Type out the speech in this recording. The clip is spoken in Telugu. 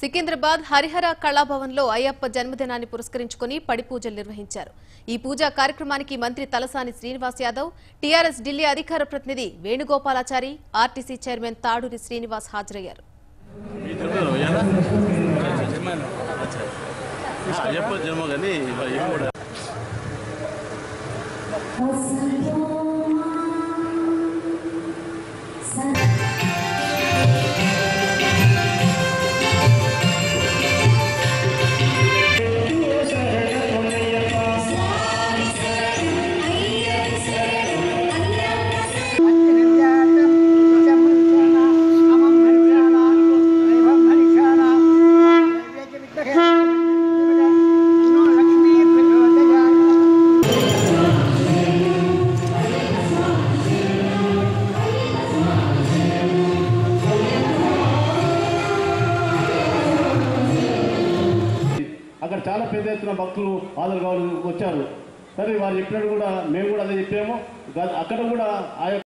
సికింద్రాబాద్ హరిహర కళాభవన్లో అయ్యప్ప జన్మదినాన్ని పురస్కరించుకుని పడి పూజలు నిర్వహించారు ఈ పూజా కార్యక్రమానికి మంత్రి తలసాని శ్రీనివాస్ యాదవ్ టీఆర్ఎస్ ఢిల్లీ అధికార ప్రతినిధి వేణుగోపాలాచారి ఆర్టీసీ చైర్మన్ తాడూరి శ్రీనివాస్ హాజరయ్యారు తిరుపతిలో పోయారా? అచ్చా. ఆ, అయ్యప్ప జన్మ కానీ ఇవి కూడా అక్కడ చాలా పెద్ద ఎత్తున భక్తులు హాజరు కావాలి వచ్చారు సరే వారు చెప్పినట్టు కూడా మేము కూడా అదే చెప్పాము గా- అక్కడ కూడా ఆ యొక్క